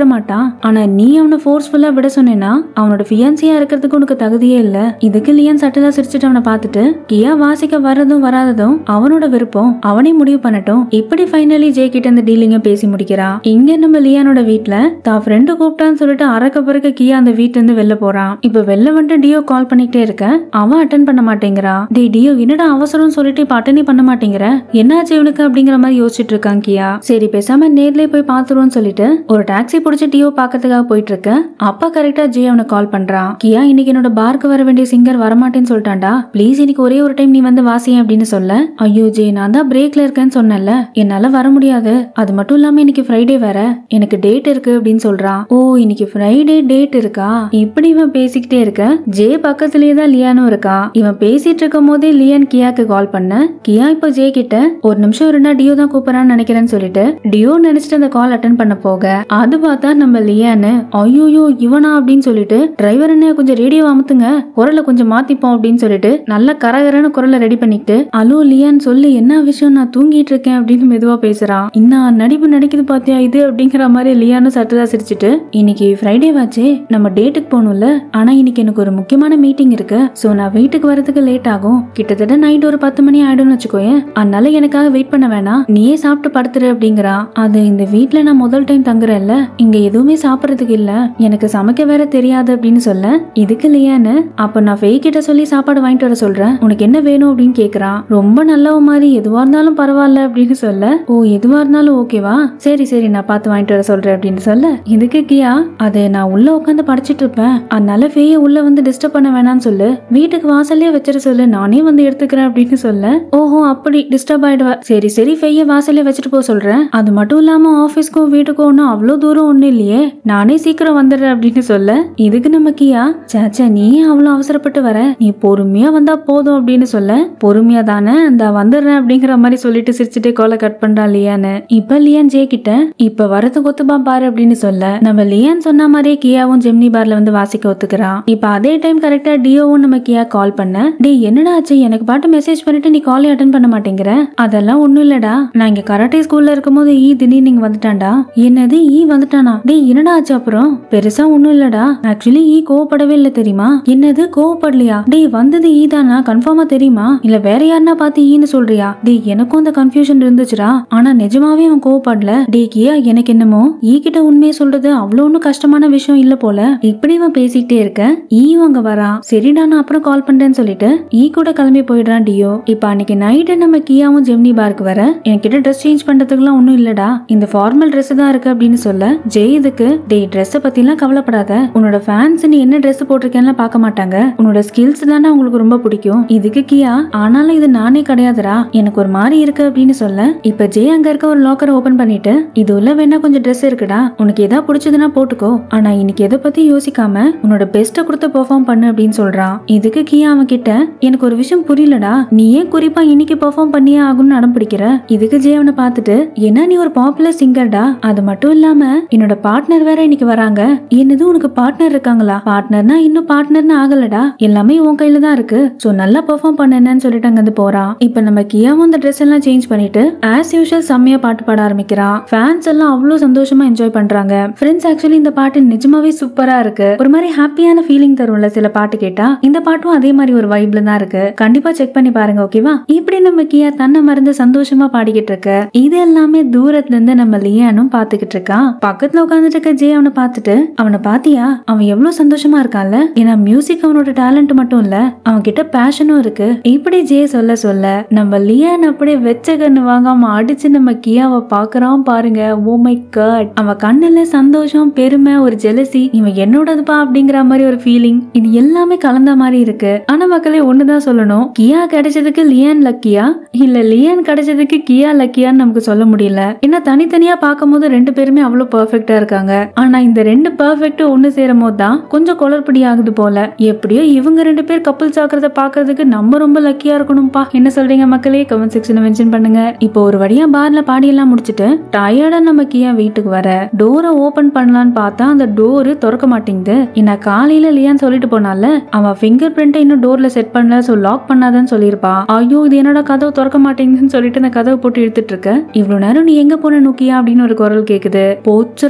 மாட்டான் ஆனா நீ அவனை ஃபோர்ஸ்ஃபுல்லா விட சொன்னேன்னா அவனோட ஃபியான்சியா இருக்கிறதுக்கு உனக்கு தகுதியே இல்ல இதுக்கு லியான் சட்டலா சிரிச்சிட்டு அவனை பார்த்துட்டு கியா வாசிக்க வர்றதும் வராததும் அவனோட விருப்பம் அவனே முடிவு பண்ணட்டும் இப்படி ஃபைனலி ஜே கிட்ட இந்த டீலிங்க பேசி முடிக்கிறான் இங்க நம்ம லியானோட வீட்ல தான் ஃப்ரெண்டு கூப்பிட்டான்னு சொல்லிட்டு அறக்க பிறகு கியா அந்த வீட்ல இருந்து வெளில போறான் இப்ப வெளில வந்துட்டு டியோ கால் பண்ணிக்கிட்டே இருக்க அவன் அட்டன் பண்ண மாட்டேங்கிறான் டே டியோ என்னடா அவசரம் சொல்லிட்டு இப்ப அட்டனே பண்ண மாட்டேங்கிற என்னாச்சு இவனுக்கு அப்படிங்கிற மாதிரி யோசிச்சுட்டு இருக்கான் கியா சரி பேசாம நேர்லயே போய் பாத்துருவோம்னு சொல்லிட்டு ஒரு டாக்ஸி பிடிச்சி டியோ பாக்கிறதுக்காக போயிட்டு இருக்க அப்பா கரெக்டா ஜே அவனுக்கு கால் பண்றான் கியா இன்னைக்கு என்னோட பார்க்கு வர வேண்டிய சிங்கர் வரமாட்டேன்னு சொல்லிட்டான்டா ப்ளீஸ் இன்னைக்கு ஒரே ஒரு டைம் நீ வந்து வாசிய அப்படின்னு சொல்ல ஐயோ ஜே நான் தான் பிரேக்ல இருக்கேன்னு சொன்னேன்ல என்னால வர முடியாது அது மட்டும் இல்லாம இன்னைக்கு ஃப்ரைடே வேற எனக்கு டேட் இருக்கு அப்படின்னு சொல்றான் ஓ இன்னைக்கு ஃப்ரைடே டேட் இருக்கா இப்படி இவன் பேசிக்கிட்டே இருக்க ஜே பக்கத்துலயே தான் லியானும் இருக்கா இவன் பேசிட்டு இருக்கும் போதே லியான் கியாக்கு கால் பண்ண கியா இப்போ ஜே கிட்ட ஒரு நிமிஷம் இருந்தா டியோ தான் கூப்பிடறான்னு நினைக்கிறேன்னு சொல்லிட்டு டியோ நினைச்சிட்டு அந்த கால் அட்டன் பண்ண போக அது பார்த்தா நம்ம லியானு ஐயோயோ இவனா அப்படின்னு சொல்லிட்டு டிரைவர் என்ன கொஞ்சம் ரேடியோ அமுத்துங்க குரலை கொஞ்சம் மாத்திப்போம் அப்படின்னு சொல்லிட்டு நல்ல கரகரன்னு குரலை ரெடி பண்ணிக்கிட்டு அலோ லியான் சொல்லு என்ன விஷயம் நான் தூங்கிட்டு இருக்கேன் அப்படின்னு மெதுவா பேசுறான் இன்னும் நடிப்பு நடிக்குது பாத்தியா இது அப்படிங்கிற மாதிரி லியானு சட்டதா சிரிச்சிட்டு இன்னைக்கு ஃப்ரைடே வாச்சே நம்ம டேட்டுக்கு போகணும்ல ஆனா இன்னைக்கு எனக்கு ஒரு முக்கியமான மீட்டிங் இருக்கு சோ நான் வீட்டுக்கு வரதுக்கு லேட் ஆகும் கிட்டத்தட்ட நைட் ஒரு பத்து மணி ஆயிடும்னு வச்சுக்கோயேன் அதனால எனக்காக வெயிட் பண்ண வேணாம் நீயே சாப்பிட்டு படுத்துரு அப்படிங்கிறா அது இந்த வீட்ல நான் முதல் டைம் தங்குறேன்ல இங்க எதுவுமே சாப்பிடறதுக்கு இல்ல எனக்கு சமைக்க வேற தெரியாது அப்படின்னு சொல்ல இதுக்கு இல்லையான்னு அப்ப நான் ஃபெய் கிட்ட சொல்லி சாப்பாடு வாங்கிட்டு வர சொல்றேன் உனக்கு என்ன வேணும் அப்படின்னு கேக்குறான் ரொம்ப நல்லவ மாதிரி எதுவா இருந்தாலும் பரவாயில்ல அப்படின்னு சொல்ல ஓ எதுவா இருந்தாலும் ஓகேவா சரி சரி நான் பார்த்து வாங்கிட்டு வர சொல்றேன் அப்படின்னு சொல்ல இதுக்கு கியா அது நான் உள்ள உட்காந்து படிச்சிட்டு இருப்பேன் அதனால ஃபேய உள்ள வந்து டிஸ்டர்ப் பண்ண வேணாம்னு சொல்லு வீட்டுக்கு வாசல்லே வச்சிட சொல்லு நானே வந்து எடுத்துக்கிறேன் அப்படின்னு சொல்ல ஓஹோ அப்படி டிஸ்டர்ப் ஆயிடுவ சரி சரி ஃபெய்ய வாசல்லே வச்சுட்டு போக சொல்றேன் அது மட்டும் இல்லாம ஆபீஸ்க்கும் வீட்டுக்கும் ஒன்றும் அவ்வளோ தூரம் ஒன்றும் இல்லையே நானே சீக்கிரம் வந்துடுறேன் அப்படின்னு சொல்ல இதுக்கு நம்ம கியா சாச்சா நீ அவ்வளோ அவசரப்பட்டு வர நீ பொறுமையா வந்தா போதும் அப்படின்னு சொல்ல பொறுமையா தானே இந்த வந்துடுறேன் அப்படிங்கிற மாதிரி சொல்லிட்டு சிரிச்சுட்டு கோலை கட் பண்றா லியான்னு இப்ப லியான் ஜே கிட்ட இப்ப வரது கொத்துபா பாரு அப்படின்னு சொல்ல நம்ம லியான் சொன்ன மாதிரியே கியாவும் ஜெமினி பார்ல வந்து வாசிக்க ஒத்துக்கிறான் இப்ப அதே டைம் கரெக்டா டியோவும் நம்ம கியா கால் பண்ண டேய் என்னடா ஆச்சு எனக்கு பாட்டு மெசேஜ் பண்ணிட்டு நீ காலே அட்டன் பண்ண மாட்டேங்கிற அதெல்லாம் ஒண்ணும் இல்லடா நான் இங்க கராட்டே ஸ்கூல்ல இருக்கும்போது ஈ திடீர்னு இங்க வந்துட்டான்டா என்னது ஈ வந்துட்டானா டேய் என்னடா ஆச்சு அப்புறம் பெருசா ஒண்ணும் இல்லடா ஆக்சுவலி ஈ கோவப்படவே இல்ல தெரியுமா என்னது கோவப்படலையா டேய் வந்தது ஈ தானா கன்ஃபார்மா தெரியுமா இல்ல வேற யாருன்னா பார்த்து ஈன்னு சொல்றியா டேய் எனக்கும் அந்த கன்ஃபியூஷன் இருந்துச்சுடா ஆனா நிஜமாவே அவன் கோவப்படல டேய் கியா எனக்கு என்னமோ ஈ கிட்ட உண்மையை சொல்றது அவ்வளவு ஒன்றும் கஷ்டமான விஷயம் இல்ல போல இப்படி இவன் பேசிக்கிட்டே இருக்க ஈயும் அங்க வரான் சரிடா நான் அப்புறம் கால் பண்றேன்னு சொல்லிட்டு ஈ கூட கிளம்பி போயிடுறான் டியோ இப்ப அன்னைக்கு நைட்டு நம்ம கியாவும் ஜெமினி பார்க்கு வர என்கிட்ட ட்ரெஸ் சேஞ்ச் பண்றதுக்குலாம் ஒண்ணும் இல்லடா இந்த ஃபார்மல் Dress தான் இருக்கு அப்படின்னு சொல்ல ஜெய் இதுக்கு டேய் ட்ரெஸ் பத்திலாம் கவலைப்படாத உன்னோட ஃபேன்ஸ் நீ என்ன Dress போட்டிருக்கேன்னு பார்க்க மாட்டாங்க உன்னோட ஸ்கில்ஸ் தானே உங்களுக்கு ரொம்ப பிடிக்கும் இதுக்கு கியா ஆனாலும் இது நானே கிடையாதுடா எனக்கு ஒரு மாதிரி இருக்கு அப்படின்னு சொல்ல இப்ப ஜெய் அங்க இருக்க ஒரு லாக்கரை ஓபன் பண்ணிட்டு இது உள்ள வேணா கொஞ்சம் Dress இருக்குடா உனக்கு எதா பிடிச்சதுன்னா போட்டுக்கோ ஆனா இன்னைக்கு எதை பத்தி யோசிக்காம உன்னோட பெஸ்ட்டை கொடுத்து பெர்ஃபார்ம் பண்ணு அப்படின்னு சொல்றான் இதுக்கு கியா அவன் கிட்ட எனக்கு ஒரு விஷயம் புரியலடா நீ ஏன் குறிப்பா இன்னைக்கு பெர்ஃபார்ம் பண்ணியே ஆகும்னு அடம் பிடிக்கிற இதுக்கு ஜெய் அவனை பார்த்துட்டு என்ன நீ ஒரு பாப்புலர் சிங்கர்டா அது மட்டும் இல்லாம என்னோட பார்ட்னர் வேற இன்னைக்கு வராங்க என்னது உனக்கு பார்ட்னர் இருக்காங்களா பார்ட்னர்னா இன்னும் பார்ட்னர்னு ஆகலடா எல்லாமே உன் கையில தான் இருக்கு சோ நல்லா பெர்ஃபார்ம் பண்ணேன்னு சொல்லிட்டு அங்க இருந்து போறான் இப்ப நம்ம கியாவும் அந்த ட்ரெஸ் எல்லாம் சேஞ்ச் பண்ணிட்டு ஆஸ் யூஷுவல் செம்மையா பாட்டு பாட ஆரம்பிக்கிறான் ஃபேன்ஸ் எல்லாம் அவ்வளவு சந்தோஷமா என்ஜாய் பண்றாங்க ஃப்ரெண்ட்ஸ் ஆக்சுவலி இந்த பாட்டு நிஜமாவே சூப்பரா இருக்கு ஒரு மாதிரி ஹாப்பியான ஃபீலிங் தரும்ல சில பாட்டு கேட்டா இந்த பாட்டும் அதே மாதிரி ஒரு வைப்ல தான் இருக்கு கண்டிப்பா செக் பண்ணி பாருங்க ஓகேவா இப்படி நம்ம கியா தன்னை மறந்து சந்தோஷமா பாடிக்கிட்டு இருக்க இது எல்லாமே தூரத்துல இருந்து நம்ம லியானும் பாத்துக்கிட்டு இருக்கான் பக்கத்துல உட்காந்துட்டு இருக்க ஜே அவனை பார்த்துட்டு அவனை பாத்தியா அவன் எவ்வளவு சந்தோஷமா இருக்கான்ல ஏன்னா மியூசிக் அவனோட டேலண்ட் மட்டும் இல்ல அவன் கிட்ட பேஷனும் இருக்கு இப்படி ஜே சொல்ல சொல்ல நம்ம லியான் அப்படியே வெச்ச கண்ணு வாங்காம அடிச்சு நம்ம கியாவை பாக்குறான் பாருங்க ஓ மை காட் அவன் கண்ணுல சந்தோஷம் பெருமை ஒரு ஜெலசி இவன் என்னோடதுப்பா அப்படிங்கிற மாதிரி ஒரு ஃபீலிங் இது எல்லாமே கலந்த மாதிரி இருக்கு ஆனா மக்களே ஒண்ணுதான் சொல்லணும் கியா கிடைச்சதுக்கு லியான் லக்கியா இல்ல லியான் கிடைச்சதுக்கு கியா லக்கியான்னு நமக்கு சொல்ல முடியல ஏன்னா தனித்தனியா பார்க்கும்போது ரெண்டு பேருமே அவ்வளவு பெர்ஃபெக்ட்டா இருக்காங்க ஆனா இந்த ரெண்டு பெர்ஃபெக்ட் ஒண்ணு சேரும் போது தான் கொஞ்சம் குளறுபடி ஆகுது போல எப்படியோ இவங்க ரெண்டு பேர் கப்பல்ஸ் ஆக்குறத பாக்குறதுக்கு நம்ம ரொம்ப லக்கியா இருக்கணும்பா என்ன சொல்றீங்க மக்களே கமெண்ட் செக்ஷன்ல மென்ஷன் பண்ணுங்க இப்போ ஒரு வழியா பார்ல பாடி எல்லாம் முடிச்சிட்டு டயர்டா நம்ம கியா வீட்டுக்கு வர டோரை ஓபன் பண்ணலான்னு பார்த்தா அந்த டோரு திறக்க மாட்டேங்குது என்ன காலையில லியான்னு சொல்லிட்டு போனால அவன் ஃபிங்கர் பிரிண்ட்டை இன்னும் டோர்ல செட் பண்ணல சோ லாக் பண்ணாதன்னு சொல்லியிருப்பா ஐயோ இது என்னோட கதவு திறக்க மாட்டேங்குதுன்னு சொல்லிட்டு அந்த கதவை போட்டு இழுத்துட்டு இருக்க இவ்வளவு நேரம் நீ எங்க போன நோக்கியா அப்படின்னு ஒரு குரல் கேக்குது போச்சுரா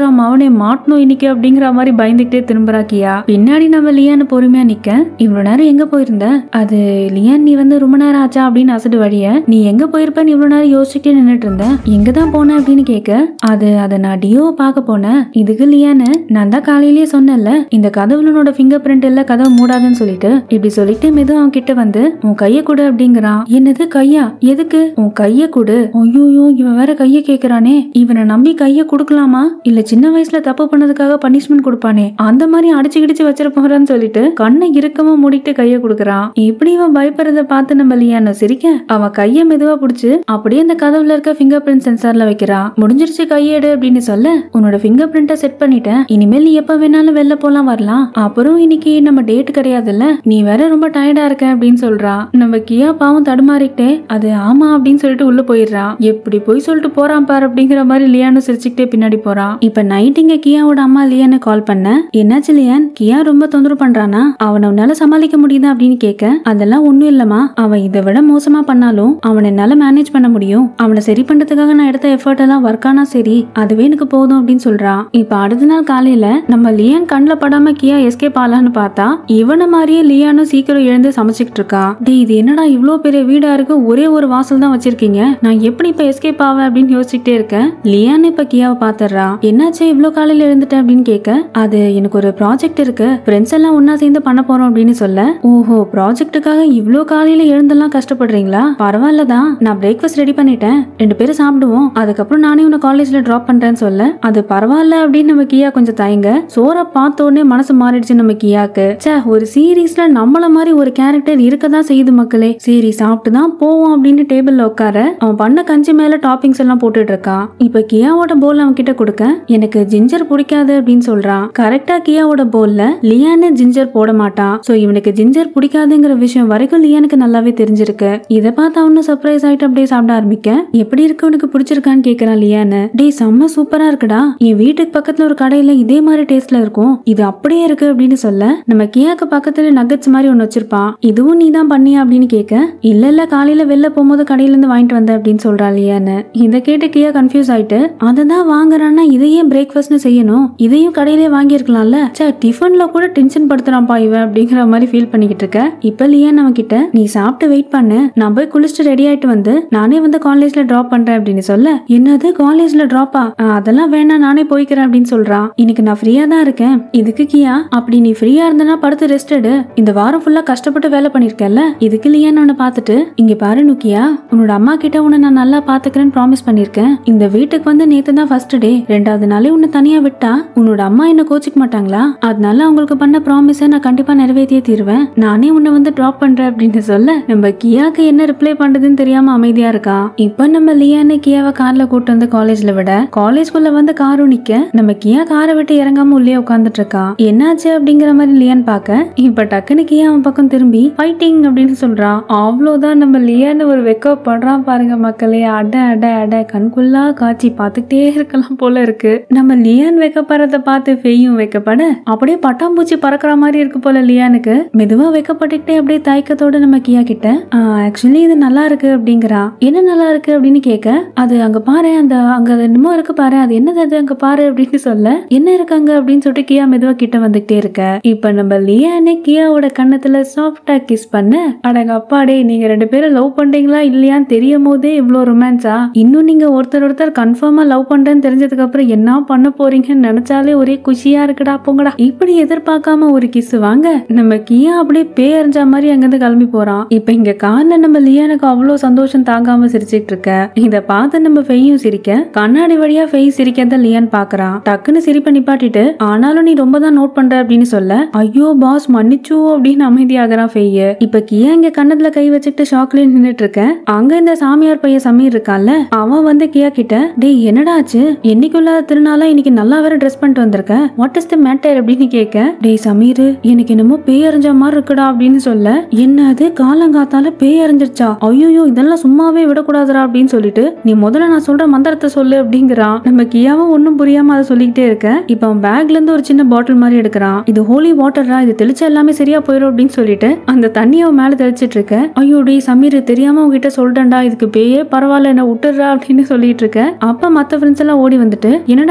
நம்ம அவனை மாட்டணும் இன்னைக்கு அப்படிங்கிற மாதிரி பயந்துகிட்டே திரும்புறா கியா பின்னாடி நம்ம லியான்னு பொறுமையா நிக்க இவ்வளவு நேரம் எங்க போயிருந்த அது லியான் நீ வந்து ரொம்ப நேரம் ஆச்சா அப்படின்னு அசடு வழிய நீ எங்க போயிருப்பேன்னு இவ்வளவு நேரம் யோசிச்சுட்டே நின்னுட்டு இருந்த எங்க தான் போன அப்படின்னு கேட்க அது அதை நான் டியோவை பார்க்க போனேன் இதுக்கு லியான்னு நான் தான் காலையிலேயே சொன்னேன்ல இந்த கதவுலனோட ஃபிங்கர் பிரிண்ட் இல்ல கதவு மூடாதுன்னு சொல்லிட்டு இப்படி சொல்லிட்டு மெதுவா அவன் கிட்ட வந்து உன் கைய கொடு அப்படிங்கிறான் என்னது கையா எதுக்கு உன் கைய கொடு ஐயோ இவன் வேற கைய கேக்குறானே இவனை நம்பி கைய கொடுக்கலாமா இல்ல சின்ன வயசுல தப்பு பண்ணதுக்காக பனிஷ்மெண்ட் கொடுப்பானே அந்த மாதிரி அடிச்சு கிடிச்சு வச்சிட போறான்னு சொல்லிட்டு கண்ணை இறுக்கமா மூடிட்டு கைய கொடுக்கறான் இப்படி இவன் பயப்படுறத பார்த்து நம்ம லியானோ சிரிக்க அவன் கைய மெதுவா புடிச்சு அப்படியே அந்த கதவுல இருக்க ஃபிங்கர் பிரிண்ட் சென்சார்ல வைக்கிறான் முடிஞ்சிருச்சு கையேடு அப்படின்னு சொல்ல உன்னோட ஃபிங்கர் பிரிண்ட செட் பண்ணிட்டேன் இனிமேல் நீ எப்ப வேணாலும் வெளில போலாம் வரலாம் அப்புறம் இன்னைக்கு நம்ம டேட் கிடையாதுல்ல நீ வேற ரொம்ப டயர்டா இருக்க அப்படின்னு சொல்றா நம்ம கியா பாவம் தடுமாறிக்கிட்டே அது ஆமா அப்படின்னு சொல்லிட்டு உள்ள போயிடுறான் எப்படி போய் சொல்லிட்டு போறான் பாரு அப்படிங்கிற மாதிரி லியானு சிரிச்சுக்கிட்டே பின்னாடி போறான் இப்ப நைட் இங்க கியாவோட அம்மா லியானு கால் பண்ண என்னாச்சு லியான் கியா ரொம்ப தொந்தரவு பண்றானா அவனை உன்னால சமாளிக்க முடியுதா அப்படின்னு கேட்க அதெல்லாம் ஒண்ணும் இல்லம்மா அவன் இதை விட மோசமா பண்ணாலும் அவனை என்னால மேனேஜ் பண்ண முடியும் அவனை சரி பண்றதுக்காக நான் எடுத்த எஃபர்ட் எல்லாம் ஒர்க் ஆனா சரி அதுவே எனக்கு போதும் அப்படின்னு சொல்றான் இப்ப அடுத்த நாள் காலையில நம்ம லியான் கண்ணுல படாம கியா எஸ்கேப் ஆகலான்னு பார்த்தா இவன மாதிரியே லியானும் சீக்கிரம் எழுந்து சமைச்சுக்கிட்டு இருக்கா டேய் இது என்னடா இவ்ளோ பெரிய வீடா இருக்கு ஒரே ஒரு வாசல் தான் வச்சிருக்கீங்க நான் எப்படி இப்ப எஸ்கேப் ஆவேன் அப்படின்னு யோசிச்சுட்டே இருக்கேன் லியான் இப்ப கியாவை பாத்துறா என்னாச்சு இவ்ளோ காலையில எழுந்துட்டேன் அப்படின்னு கேட்க அது எனக்கு ஒரு ப்ராஜெக்ட் இருக்கு ஃப்ரெண்ட்ஸ் எல்லாம் ஒன்னா சேர்ந்து பண்ண போறோம் அப்படின்னு சொல்ல ஓஹோ ப்ராஜெக்ட்டுக்காக இவ்ளோ காலையில எழுந்தெல்லாம் கஷ்டப்படுறீங்களா பரவாயில்ல தான் நான் பிரேக்ஃபாஸ்ட் ரெடி பண்ணிட்டேன் ரெண்டு பேரும் சாப்பிடுவோம் அதுக்கப்புறம் நானே உன்னை காலேஜ்ல டிராப் பண்றேன்னு சொல்ல அது பரவாயில்ல அப்படின்னு நம்ம கியா கொஞ்சம் தயங்க சோற பார்த்த உடனே மனசு மாறிடுச்சு நம்ம கியாக்கு ச்சே ஒரு சீரீஸ்ல நம்மள மாதிரி ஒரு கேரக்டர் இருக்கதான் செய்யுது மக்களே சரி சாப்பிட்டு தான் போவோம் அப்படின்னு டேபிள்ல உட்கார அவன் பண்ண கஞ்சி மேல டாப்பிங்ஸ் எல்லாம் போட்டுட்டு இருக்கான் இப்ப கியாவோட போல் அவன் கிட்ட கொடுக்க எனக்கு ஜிஞ்சர் பிடிக்காது அப்படின்னு சொல்றான் கரெக்டா கியாவோட போல்ல லியானு ஜிஞ்சர் போட மாட்டான் சோ இவனுக்கு ஜிஞ்சர் பிடிக்காதுங்கிற விஷயம் வரைக்கும் லியானுக்கு நல்லாவே தெரிஞ்சிருக்கு இதை பார்த்து அவனும் சர்ப்ரைஸ் ஆயிட்டு அப்படியே சாப்பிட ஆரம்பிக்க எப்படி இருக்கு உனக்கு பிடிச்சிருக்கான்னு கேக்குறான் லியானு டேய் செம்ம சூப்பரா இருக்குடா என் வீட்டுக்கு பக்கத்துல ஒரு கடையில இதே மாதிரி டேஸ்ட்ல இருக்கும் இது அப்படியே இருக்கு அப்படின்னு சொல்ல நம்ம கியாக்கு பக்கத்துல நகட்ஸ் மாதிரி ஒன்னு வச்சிருப்பான் இதுவும் நீ தான் பண்ணியா அப்படின்னு கேட்க இல்ல இல்ல காலையில வெளில போகும்போது கடையில இருந்து வாங்கிட்டு வந்த அப்படின்னு சொல்றா லியான்னு இதை கேட்டு கியா கன்ஃபியூஸ் ஆயிட்டு அதை தான் வாங்குறான்னா இதையே பிரேக்ஃபாஸ்ட்னு செய்யணும் இதையும் கடையிலே வாங்கியிருக்கலாம்ல சே டிஃபன்ல கூட டென்ஷன் படுத்துறான்ப்பா இவன் அப்படிங்கிற மாதிரி ஃபீல் பண்ணிக்கிட்டு இருக்க இப்ப லியா நம்ம கிட்ட நீ சாப்பிட்டு வெயிட் பண்ணு நான் போய் குளிச்சுட்டு ரெடி ஆயிட்டு வந்து நானே வந்து காலேஜ்ல டிராப் பண்றேன் அப்படின்னு சொல்ல என்னது காலேஜ்ல டிராப்பா அதெல்லாம் வேணாம் நானே போய்க்கிறேன் அப்படின்னு சொல்றான் இன்னைக்கு நான் ஃப்ரீயா தான் இருக்கேன் இதுக்கு கியா அப்படி நீ ஃப்ரீயா இருந்தனா படுத்து ரெஸ்ட் எடு இந்த வாரம் ஃபுல்லா கஷ்டப்பட்டு வேலை பண்ணிருக்கல இதுக்கு லியான்னு உன்னை பார்த்துட்டு இங்க பாரு நுக்கியா உன்னோட அம்மா கிட்ட உன்னை நான் நல்லா பாத்துக்கிறேன்னு ப்ராமிஸ் பண்ணிருக்கேன் இந்த வீட்டுக்கு வந்து நேத்து தான் ஃபர்ஸ்ட் டே ரெண்டாவது நாளே உன்னை தனியா விட்டா உன்னோட அம்மா என்ன கோச்சிக்க மாட்டாங்களா அதனால அவங்களுக்கு பண்ண ப்ராமிஸை நான் கண்டிப்பா நிறைவேற்றியே தீருவேன் நானே உன்னை வந்து டிராப் பண்றேன் அப்படின்னு சொல்ல நம்ம கியாக்கு என்ன ரிப்ளை பண்றதுன்னு தெரியாம அமைதியா இருக்கா இப்ப நம்ம லியான்னு கியாவை கார்ல கூட்டு வந்து காலேஜ்ல விட காலேஜ்குள்ள வந்து காரும் நிக்க நம்ம கியா காரை விட்டு இறங்காம உள்ளே உட்காந்துட்டு இருக்கா என்னாச்சு அப்படிங்கிற மாதிரி லியான் பார்க்க இப்ப டக்குன்னு கியா அவன் பக்கம் திரும்பி ஃபைட்டிங் அப்படின்னு சொல்றான் அவ்வளவுதான் நம்ம லியான்னு ஒரு வெக்க படுறான் பாருங்க மக்களே அட அட அட கண்குள்ளா காட்சி பார்த்துக்கிட்டே இருக்கலாம் போல இருக்கு நம்ம லியான் வைக்கப்படுறத பார்த்து ஃபெய்யும் வைக்கப்பட அப்படியே பட்டாம்பூச்சி பறக்கிற மாதிரி இருக்கு போல லியானுக்கு மெதுவா வைக்கப்பட்டுக்கிட்டே அப்படியே தயக்கத்தோட நம்ம கியா கிட்ட ஆக்சுவலி இது நல்லா இருக்கு அப்படிங்கிறா என்ன நல்லா இருக்கு அப்படின்னு கேட்க அது அங்க பாரு அந்த அங்க அது என்னமோ இருக்கு பாரு அது என்னது அது அங்க பாரு அப்படின்னு சொல்ல என்ன இருக்காங்க அப்படின்னு சொல்லிட்டு கியா மெதுவா கிட்ட வந்துகிட்டே இருக்க இப்ப நம்ம லியானே கியாவோட கண்ணத்துல சாஃப்டா கிஸ் பண்ண அடங்க அப்பாடே நீங்க ரெண்டு பேரும் லவ் பண்றீங்களா இல்லையான்னு தெரியும் போதே இவ்வளவு ரொமான்ஸா இன்னும் நீங்க ஒருத்தர் ஒருத்தர் கன்ஃபார்மா லவ் பண்றேன்னு தெரிஞ்சதுக்கு அப்புறம் என்ன பண்ண போறீங்கன்னு நினைச்சாலே ஒரே குஷியா இருக்குடா போங்கடா இப்படி எதிர்பார்க்காம ஒரு கிஸ் வாங்க நம்ம கியா அப்படியே பேரஞ்ச மாதிரி அங்கிருந்து கிளம்பி போறான் இப்ப இங்க கார்ல நம்ம லியானுக்கு அவ்வளவு சந்தோஷம் தாங்காம சிரிச்சிட்டு இருக்க இத பார்த்து நம்ம ஃபெய்யும் சிரிக்க கண்ணாடி வழியா ஃபெய் சிரிக்கிறத லியான் பாக்குறான் டக்குன்னு சிரிப்பை நிப்பாட்டிட்டு ஆனாலும் நீ ரொம்ப தான் நோட் பண்ற அப்படின்னு சொல்ல ஐயோ பாஸ் மன்னிச்சு அப்படின்னு அமைதியாகிறான் ஃபெய்ய இப்ப கியா இங்க கண்ணத்துல கை வச்சுக்கிட்டு ஷாக்லயே நின்னுட்டு இருக்க அங்க இந்த சாமியார் பையன் சமீர் இருக்கான்ல அவன் வந்து கியா கிட்ட டேய் என்னடா ஆச்சு என்னைக்குள்ளாத திருநாளா இன்னைக்கு நல்லா வேற ட்ரெஸ் பண்ணிட்டு வந்திருக்க வாட் இஸ் த மேட்டர் அப்படின்னு கேட்க டேய் சமீர் எனக்கு என்னமோ பேய் அறிஞ்ச மாதிரி இருக்குடா அப்படின்னு சொல்ல என்னது காலங்காத்தால பேய் அறிஞ்சிருச்சா ஐயோ இதெல்லாம் சும்மாவே விடக்கூடாதுடா அப்படின்னு சொல்லிட்டு நீ முதல்ல நான் சொல்ற மந்திரத்தை சொல்லு அப்படிங்கிறான் நம்ம கியாவும் ஒன்னும் புரியாம அதை சொல்லிக்கிட்டே இருக்க இப்ப அவன் பேக்ல இருந்து ஒரு சின்ன பாட்டில் மாதிரி எடுக்கிறான் இது ஹோலி வாட்டர்ரா இது தெளிச்சா எல்லாமே சரியா போயிடும் அப்படின்னு சொல்லிட்டு அந்த தண்ணியை அவன் மேல தெளிச்சிட்டு இருக்க ஐயோ டேய் சமீர் தெரியாம உங்ககிட்ட சொல்லிட்டேன்டா இதுக்கு பேயே பரவாயில்ல என்ன விட்டுடுறா அப்படின்னு சொல்லிட்டு இருக்க அப்ப மத்த ஃப்ரெண்ட்ஸ் எல்லாம் ஓடி வந்துட்டு என்னடா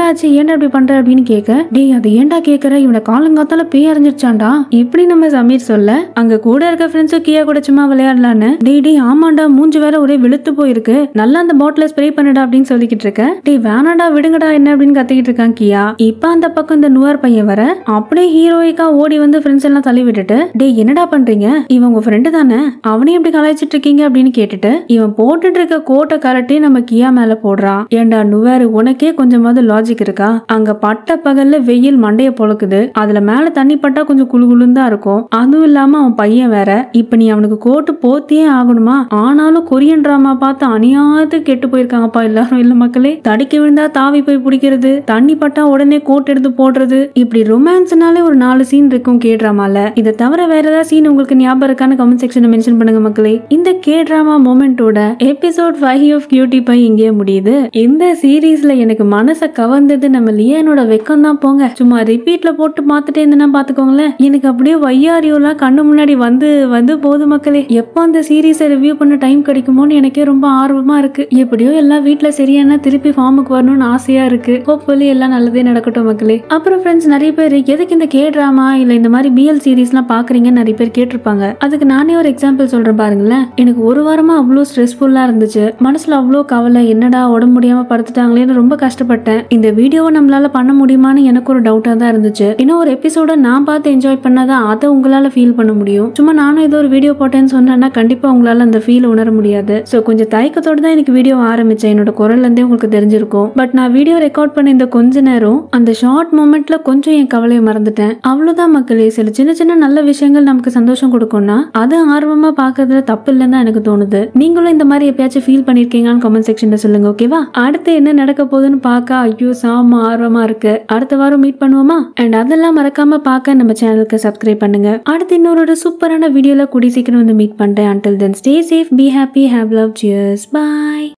ஆச்சு ஏன்டா இப்படி பண்ற அப்படின்னு கேட்க டேய் அது ஏன்டா கேக்குற இவனை காலங்காத்தால பேய் அறிஞ்சிருச்சான்டா இப்படி நம்ம சமீர் சொல்ல அங்க கூட இருக்க ஃப்ரெண்ட்ஸும் கியா கூட சும்மா விளையாடலான்னு டேய் டேய் ஆமாண்டா மூஞ்சி வேற ஒரே வெளுத்து போயிருக்கு நல்லா அந்த பாட்டில ஸ்ப்ரே பண்ணுடா அப்படின்னு சொல்லிக்கிட்டு இருக்க டேய் வேணாடா விடுங்கடா என்ன அப்படின்னு கத்திக்கிட்டு இருக்கான் கியா இப்ப அந்த பக்கம் இந்த நுவார் பையன் வர அப்படியே ஹீரோயிக்கா ஓடி வந்து ஃப்ரெண்ட்ஸ் எல்லாம் தள்ளி விட்டுட்டு டேய் என்னடா பண்றீங்க இவன் உங்க ஃப்ரெண்டு தானே அவனையும் எப்படி கலாய்ச்சிட்டு இருக்கீங்க அப்படின்னு கேட்டுட்டு இவன் போட்டுட்டு இருக்க கோட்டை கரட்டி நம்ம கியா மேல போடுறான் ஏண்டா நுவாரு உனக்கே கொஞ்சமாவது லாஜிக் இருக்கா அங்க பட்ட பகல்ல வெயில் மண்டைய பொழக்குது அதுல மேல தண்ணி பட்டா கொஞ்சம் குளு குளுன்னு தான் இருக்கும் அதுவும் இல்லாம அவன் பையன் வேற இப்ப நீ அவனுக்கு கோட்டு போத்தியே ஆகணுமா ஆனாலும் கொரியன் டிராமா பார்த்து அநியாயத்து கெட்டு போயிருக்காங்கப்பா எல்லாரும் இல்ல மக்களே தடிக்க விழுந்தா தாவி போய் பிடிக்கிறது தண்ணி பட்டா உடனே கோட் எடுத்து போடுறது இப்படி ரொமான்ஸ்னாலே ஒரு நாலு சீன் இருக்கும் கே டிராமால இதை தவிர வேற ஏதாவது சீன் உங்களுக்கு ஞாபகம் இருக்கான்னு கமெண்ட் செக்ஷன்ல மென்ஷன் பண்ணுங்க மக்களே இந்த கே டிராமா மொமெண்டோட episode five of cutie pie இங்கேயே முடியுது இந்த சீரீஸ்ல எனக்கு மனசை கவர்ந்தது நம்ம லியானோட வெக்கம் தான் போங்க சும்மா ரிப்பீட்ல போட்டு பார்த்துட்டே இருந்தேன்னா பாத்துக்கோங்களேன் எனக்கு அப்படியே வையாரியோலாம் கண்ணு முன்னாடி வந்து வந்து போது மக்களே எப்போ அந்த சீரீஸை ரிவ்யூ பண்ண டைம் கிடைக்குமோன்னு எனக்கே ரொம்ப ஆர்வமா இருக்கு எப்படியோ எல்லாம் வீட்ல சரியான திருப்பி ஃபார்முக்கு வரணும்னு ஆசையா இருக்கு ஹோப்ஃபுல்லி எல்லாம் நல்லதே நடக்கட்டும் மக்களே அப்புறம் ஃப்ரெண்ட்ஸ் நிறைய பேர் எதுக்கு இந்த கே டிராமா இல்ல இந்த மாதிரி பிஎல் சீரீஸ்லாம் பாக்குறீங்கன்னு நிறைய பேர் கேட்டிருப்பாங்க அதுக்கு நானே ஒரு எக்ஸாம்பிள் சொல்றேன் பாருங்களேன் எனக்கு ஒரு வாரமா அவ்வளோ ஸ்ட்ரெஸ்ஃபுல்லா இருந்துச்சு மனசுல அவ்வளோ கவலை என்னடா உடம்பு முடியாம படுத்துட்டாங்களேன்னு ரொம்ப கஷ்டப்பட்டேன் இந்த வீடியோவை நம்மளால பண்ண முடியுமான்னு எனக்கு ஒரு டவுட்டா தான் இருந்துச்சு இன்னும் ஒரு எபிசோட நான் பார்த்து என்ஜாய் பண்ணாதான் அதை உங்களால ஃபீல் பண்ண முடியும் சும்மா நானும் ஏதோ ஒரு வீடியோ போட்டேன்னு சொன்னேன்னா கண்டிப்பா உங்களால அந்த ஃபீல் உணர முடியாது ஸோ கொஞ்சம் தயக்கத்தோட தான் எனக்கு வீடியோ ஆரம்பிச்சேன் என்னோட குரல்ல இருந்தே உங்களுக்கு தெரிஞ்சிருக்கும் பட் நான் வீடியோ ரெக்கார்ட் பண்ண இந்த கொஞ்ச நேரம் அந்த ஷார்ட் மூமெண்ட்ல கொஞ்சம் என் கவலையை மறந்துட்டேன் அவ்வளவுதான் மக்களே சில சின்ன சின்ன நல்ல விஷயங்கள் நமக்கு சந்தோஷம் கொடுக்கும்னா அது ஆர்வமா பார்க்கறதுல தப்பு இல்லைன்னு தான் எனக்கு தோணுது நீங்களும் இந்த மாதிரி எப்பயாச்சும் ஃபீல் பண்ணிருக்கீங்கன்னு கமெண்ட் செக்ஷன்ல சொல்லுங்க ஓகேவா அடுத்து என்ன நடக்க போகுதுன்னு பார்க்க ஐயோ சாம ஆர்வமா இருக்கு அடுத்த வாரம் மீட் பண்ணுவோமா அண்ட் அதெல்லாம் மறக்காம பார்க்க நம்ம சேனலுக்கு சப்ஸ்கிரைப் பண்ணுங்க அடுத்து இன்னொரு சூப்பரான வீடியோல கூடி சீக்கிரம் வந்து மீட் பண்றேன் until then stay safe be happy have love cheers bye